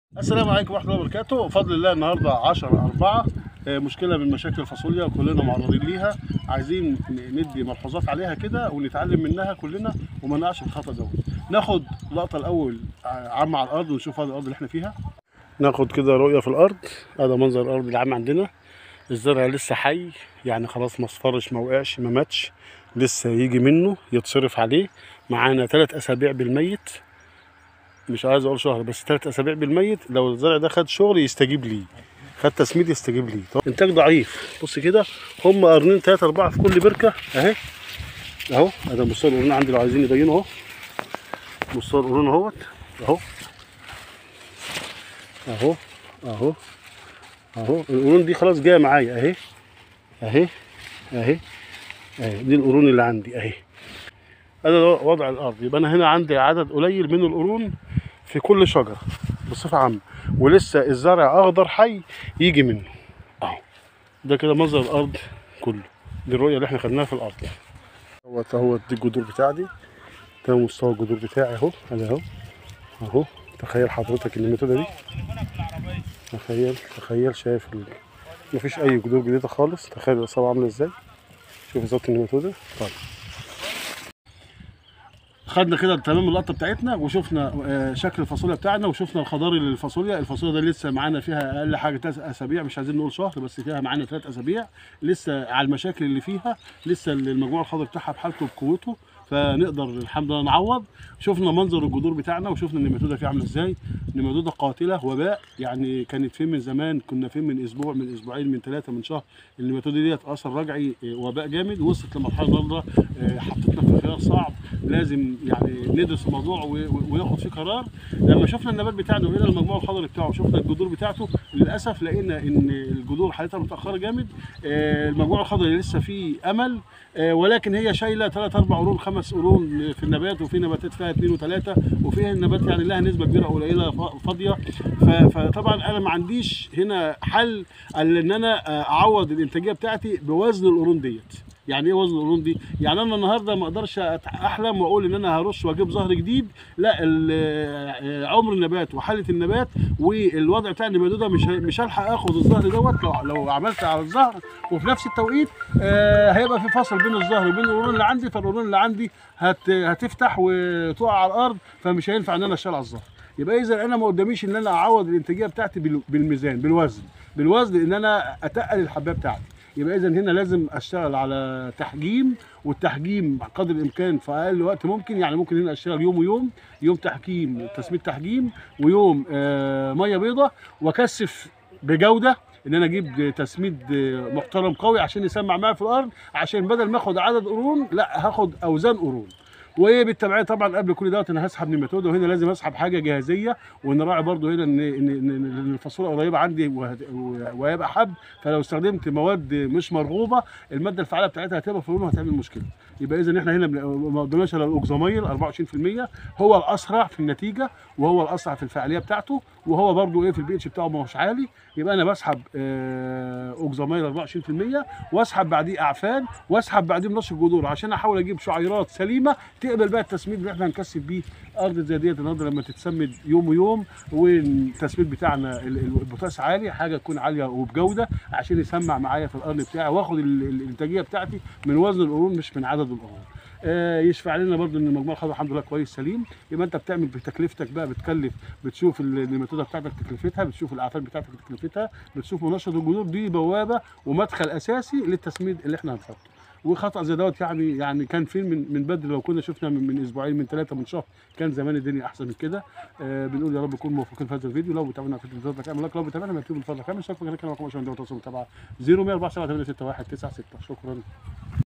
السلام عليكم ورحمه الله وبركاته بفضل الله النهارده 10 4 مشكله من مشاكل الفاصوليا كلنا معرضين ليها عايزين ن- ندي ملحوظات عليها كده ونتعلم منها كلنا وما نقعش في الخطا دوت ناخد لقطه الاول عامه على الارض ونشوف هذه الارض اللي احنا فيها ناخد كده رؤيه في الارض هذا منظر الارض العام عندنا الزرع لسه حي يعني خلاص ما اصفرش ما وقعش ما ماتش لسه يجي منه يتصرف عليه معانا ثلاث اسابيع بالميت مش عايز اقول شهر بس ثلاث اسابيع بالميت لو الزرع ده خد شغل يستجيب ليه خد تسميد يستجيب ليه طب انتاج ضعيف بص كده هم قرنين ثلاثة أربعة في كل بركة أهي أهو هذا مستوى القرون عندي لو عايزين يبينوا أهو مستوى القرون أهوت أهو أهو أهو أهو القرون دي خلاص جاية معايا أهي أهي أهي أهي دي القرون اللي عندي أهي هذا وضع الأرض يبقى أنا هنا عندي عدد قليل من القرون في كل شجرة بصفة عامة ولسه الزرع أخضر حي يجي منه أهو ده كده منظر الأرض كله دي الرؤية اللي احنا خدناها في الأرض هو هو دي الجذور بتاعتي ده مستوى الجذور بتاعي أهو أنا أهو أهو تخيل حضرتك النماتودة دي تخيل تخيل شايف ال... مفيش أي جذور جديدة خالص تخيل الإصابة عاملة إزاي شوف بالظبط النماتودة طيب خدنا كده تمام اللقطه بتاعتنا وشفنا آه، شكل الفاصوليا بتاعنا وشفنا الخضاري للفاصوليا الفاصوليا دي لسه معانا فيها اقل حاجه ثلاث اسابيع مش عايزين نقول شهر بس فيها معانا ثلاث اسابيع لسه على المشاكل اللي فيها لسه المجموع الخضري بتاعها بحالته بقوته فنقدر الحمد لله نعوض شفنا منظر الجذور بتاعنا وشفنا النماتوده فيه عامله ازاي نماتوده قاتله وباء يعني كانت فين من زمان كنا فين من اسبوع من اسبوعين من ثلاثه من شهر النماتوده ديت اثر رجعي آه، وباء جامد وصلت لمرحله ضاره آه، حطتنا في خيار صعب لازم يعني ندرس الموضوع و- و- وناخد فيه قرار لما شفنا النبات بتاعنا ولقينا المجموع الخضري بتاعه وشفنا الجذور بتاعته للاسف لقينا ان الجذور حالتها متاخره جامد آه، المجموع الخضري لسه فيه امل آه، ولكن هي شايله ثلاث اربع قرون خمس قرون في النبات وفي نباتات فيها اثنين وثلاثه وفيها النبات يعني لها نسبه كبيره قليله ف- فاضيه ف- فطبعا انا ما عنديش هنا حل الا ان انا آه، اعوض الانتاجيه بتاعتي بوزن القرون ديت يعني ايه وزن القرون دي؟ يعني انا النهارده ما اقدرش أت- احلم واقول ان انا هرش واجيب زهر جديد، لا ال- آه، عمر النبات وحاله النبات والوضع بتاع النبات ده مش ه- مش هلحق اخد الزهر دوت لو, لو عملت على الزهر وفي نفس التوقيت آه، هيبقى في فصل بين الزهر وبين القرون اللي عندي فالقرون اللي عندي هت هتفتح وتقع على الارض فمش هينفع ان انا اشتغل على الزهر. يبقى اذا انا ما قداميش ان انا اعوض الانتاجيه بتاعتي بال- بالميزان بالوزن بالوزن ان انا اتقل الحبايه بتاعتي يبقى اذا هنا لازم اشتغل على تحجيم والتحجيم قدر الامكان في اقل وقت ممكن يعني ممكن هنا اشتغل يوم ويوم يوم تحكيم تسميد تحجيم ويوم آه ميه بيضاء واكثف بجوده ان انا اجيب تسميد آه، محترم قوي عشان يسمع معايا في الارض عشان بدل ما اخد عدد قرون لا هاخد اوزان قرون وبالتبعيه طبعا قبل كل دوت انا هسحب نيماتود وهنا لازم اسحب حاجه جاهزيه ونراعي برضو هنا ان ان إن- إن الفاصوليا قريبه عندي وهت- وهيبقى حب فلو استخدمت مواد مش مرغوبه الماده الفعاله بتاعتها هتبقى في القرون وهتعمل مشكله يبقى اذا احنا هنا بن- ما قدامناش الا الاوكزاميل 24% هو الاسرع في النتيجه وهو الاسرع في الفعاليه بتاعته وهو برضو ايه في البي اتش بتاعه ما هوش عالي يبقى انا بسحب آه، اوكزاميل 24% واسحب بعديه اعفان واسحب بعديه منشط جذور عشان احاول اجيب شعيرات سليمه تقبل بقى التسميد اللي احنا هنكثف بيه ارض زي ديت النهارده لما تتسمد يوم ويوم والتسميد بتاعنا ال- ال- البوتاس عالي حاجه تكون عاليه وبجوده عشان يسمع معايا في الارض بتاعي واخد ال- ال- الانتاجيه بتاعتي من وزن القرون مش من عدد القرون آه، يشفع لنا برضو ان المجموعه الخضراء الحمد لله كويس سليم يبقى انت بتعمل بتكلفتك بقى بتكلف بتشوف ال- النيماتوده بتاعتك تكلفتها بتشوف الاعفان بتاعتك تكلفتها بتشوف منشط الجذور دي بوابه ومدخل اساسي للتسميد اللي احنا هنحطه وخطا زي دوت يعني يعني كان فين من من بدري لو كنا شفنا من, من اسبوعين من ثلاثه من شهر كان زمان الدنيا احسن من كده آه بنقول يا رب نكون موفقين في هذا الفيديو لو بتابعنا في الفيديو ده كامل لو بتابعنا مكتوب من فضلك كامل شكرا لك انا رقم عشان ده تواصل متابعه 0 104 7 8 6 1 9 6 شكرا